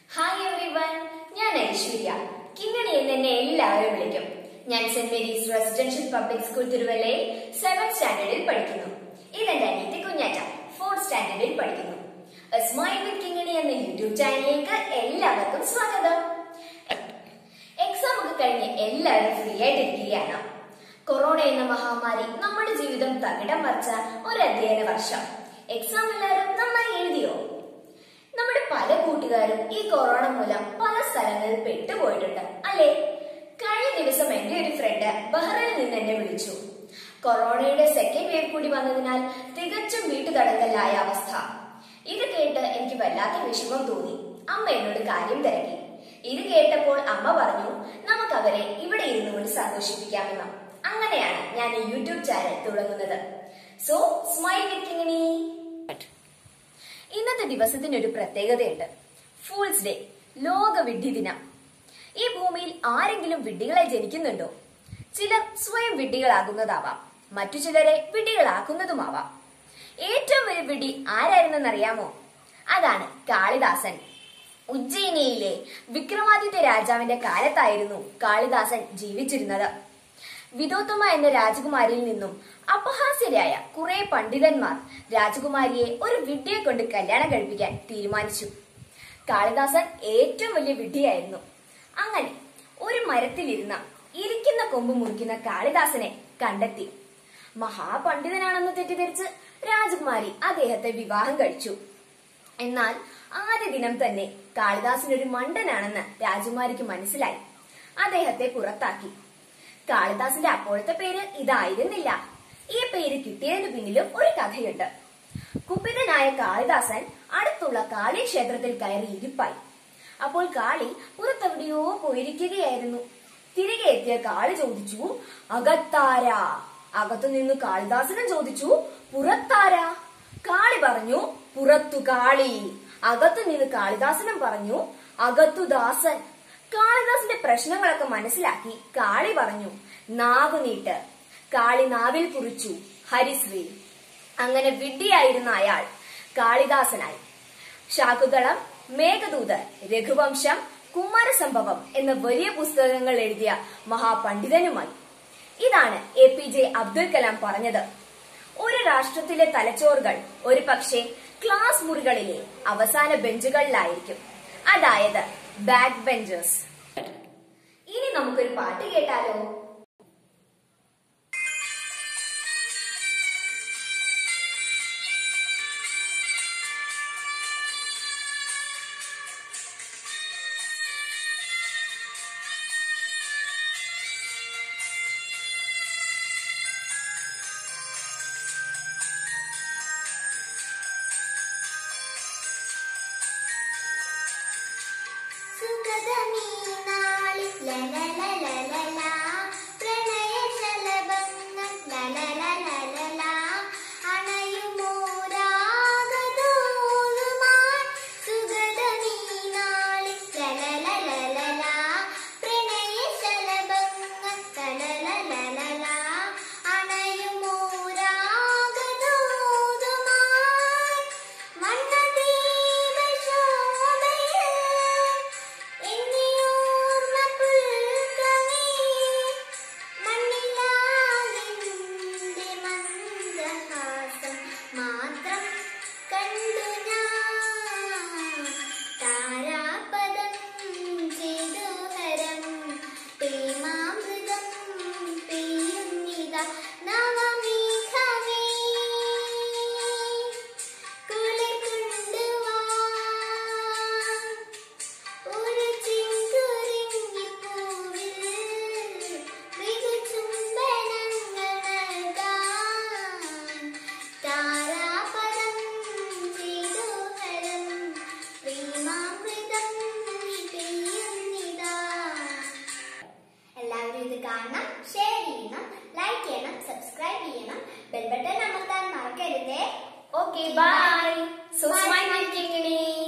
hi everyone ഞാൻ ഐശ്വര്യ കിങ്ങണി എന്ന് എന്നെ എല്ലാവരും വിളിക്കും ഞാൻ Saint Mary's residential public school തിരുവല്ലയിൽ സെവൻത് സ്റ്റാൻഡേർഡിൽ പഠിക്കുന്നു ഇതെന്റെ അനിയത്തി കുഞ്ഞാറ്റ ഫോർത്ത് സ്റ്റാൻഡേർഡിൽ പഠിക്കുന്നു സ്മൈൽ വിത്ത് കിങ്ങണി എന്ന യൂട്യൂബ് ചാനലിലേക്ക് എല്ലാവർക്കും സ്വാഗതം എക്സാം ഒക്കെ കഴിഞ്ഞ് എല്ലാവരും ഫ്രീ ആയിട്ടിരിക്കുകയാണ് കൊറോണ എന്ന മഹാമാരി നമ്മുടെ ജീവിതം തകിടം മറിച്ച ഒരു അധ്യയന വർഷം എക്സാം എല്ലാവരും നന്നായി എഴുതിയോ നമ്മുടെ പല കൂട്ടുകാരും ഈ കൊറോണ മൂലം പല സ്ഥലങ്ങളിൽ പെട്ടുപോയിട്ടുണ്ട് അല്ലേ കഴിഞ്ഞ ദിവസം എന്റെ ഒരു ഫ്രണ്ട് ബഹ്റൈനിൽ നിന്ന് എന്നെ വിളിച്ചു കൊറോണയുടെ സെക്കൻഡ് വേവ് കൂടി വന്നതിനാൽ തികച്ചും വീട്ടുതടങ്കലായ അവസ്ഥ ഇത് കേട്ട് എനിക്ക് വല്ലാത്ത വിഷമം തോന്നി അമ്മ എന്നോട് കാര്യം തിരക്കി ഇത് കേട്ടപ്പോൾ അമ്മ പറഞ്ഞു നമുക്ക് അവരെ ഇവിടെ ഇരുന്നു കൊണ്ട് സന്തോഷിപ്പിക്കാമെന്ന് അങ്ങനെയാണ് ഞാൻ ഈ യൂട്യൂബ് ചാനൽ തുടങ്ങുന്നത് സോ സ്മൈൽ വിത്ത് കിങ്ങിണി ഇന്നത്തെ ദിവസത്തിന് ഒരു പ്രത്യേകതയുണ്ട് ഫൂൾസ് ഡേ ലോക വിഡ്ഢി ദിനം ഈ ഭൂമിയിൽ ആരെങ്കിലും വിഡ്ഢികളെ ജനിക്കുന്നുണ്ടോ ചിലർ സ്വയം വിഡ്ഢികളാകുന്നതാവാം മറ്റു ചിലരെ വിഡ്ഢികളാക്കുന്നതുമാവാം ഏറ്റവും വലിയ വിഡ്ഢി ആരായിരുന്നെന്നറിയാമോ അതാണ് കാളിദാസൻ ഉജ്ജയിനിയിലെ വിക്രമാദിത്യ രാജാവിന്റെ കാലത്തായിരുന്നു കാളിദാസൻ ജീവിച്ചിരുന്നത് വിദോത്തമ എന്ന രാജകുമാരിയിൽ നിന്നും അപഹാസ്യരായ കുറെ പണ്ഡിതന്മാർ രാജകുമാരിയെ ഒരു വിഡ്ഢിയെ കൊണ്ട് കല്യാണം കഴിപ്പിക്കാൻ തീരുമാനിച്ചു കാളിദാസൻ ഏറ്റവും വലിയ വിഡ്ഢിയായിരുന്നു അങ്ങനെ ഒരു മരത്തിലിരുന്ന ഇരിക്കുന്ന കൊമ്പ് മുറിക്കുന്ന കാളിദാസനെ കണ്ടെത്തി മഹാപണ്ഡിതനാണെന്ന് തെറ്റിദ്ധരിച്ച് രാജകുമാരി അദ്ദേഹത്തെ വിവാഹം കഴിച്ചു എന്നാൽ ആദ്യ ദിനം തന്നെ കാളിദാസൻ ഒരു മണ്ടനാണെന്ന് രാജകുമാരിക്ക് മനസ്സിലായി അദ്ദേഹത്തെ പുറത്താക്കി കാളിദാസന്റെ അപ്പോഴത്തെ പേര് ഇതായിരുന്നില്ല ഈ പേര് കിട്ടിയതിന് പിന്നിലും ഒരു കഥയുണ്ട് കുപിതനായ കാളിദാസൻ അടുത്തുള്ള കാളി ക്ഷേത്രത്തിൽ കയറി ഇരിപ്പായി അപ്പോൾ കാളി പുറത്തെവിടെയോ പോയിരിക്കുകയായിരുന്നു തിരികെ എത്തിയ കാളി ചോദിച്ചു അകത്താരാ അകത്തു നിന്ന് കാളിദാസനും ചോദിച്ചു പുറത്താരാ കാളി പറഞ്ഞു പുറത്തു കാളി അകത്തു നിന്ന് കാളിദാസനും പറഞ്ഞു അകത്തു ദാസൻ കാളിദാസന്റെ പ്രശ്നങ്ങളൊക്കെ മനസ്സിലാക്കി കാളി പറഞ്ഞു നാവ് നീട്ട് കാളി നാവിൽ കുറിച്ചു ഹരിശ്രീ അങ്ങനെ വിഡ്ഢിയായിരുന്ന അയാൾ കാളിദാസനായി ശാകുതളം മേഘദൂത് രഘുവംശം കുമാരസംഭവം എന്ന വലിയ പുസ്തകങ്ങൾ എഴുതിയ മഹാപണ്ഡിതനുമായി ഇതാണ് A P J Abdul Kalam പറഞ്ഞത് ഒരു രാഷ്ട്രത്തിലെ തലച്ചോറുകൾ ഒരു പക്ഷേ ക്ലാസ് മുറികളിലെ അവസാന ബെഞ്ചുകളിലായിരിക്കും അതായത് ബാക്ക് ബെഞ്ചേഴ്സ് ഇനി നമുക്കൊരു പാട്ട് കേട്ടാലോ സുഗതമീനാളി ലലലലലല, പ്രണയശലഭങ്ങൾ ലലലലലല, അണയുമോരാഗതോലുമായി സുഗതമീനാളി ലലലലലല, പ്രണയശലഭങ്ങൾ ലലലലലല, അണയുമോരാഗതോലുമായി മണ്ണദീപശോഭയിൽ എന്നിയോർമ്മ പുൽകവി മണ്ണിലാവിന്റെ മന്ദഹാസം മാത്രം കണ്ടു ഞാൻ താരാപദം ചെയ്തു ഹരം പ്രേമാമൃതം പെയ്യുന്നിത നവമേഘമേ കുളിർ കൊണ്ടുവാ ഒരു ചിങ്കുറിങ്ങിപ്പൂവിൽ മൃദുചുംബനങ്ങൾ നൽകാൻ താരാപദം ചെയ്തു ഹരം പ്രേമാമൃതം പെയ്യുന്നിതാ എല്ലാവരും ഇത് കാണണം ഷെയർ ചെയ്യണം ലൈക്ക് ചെയ്യണം സബ്സ്ക്രൈബ് ചെയ്യണം ബെൽ ബട്ടൺ അമർത്താൻ മറക്കരുതേ okay bye so smile with Kingini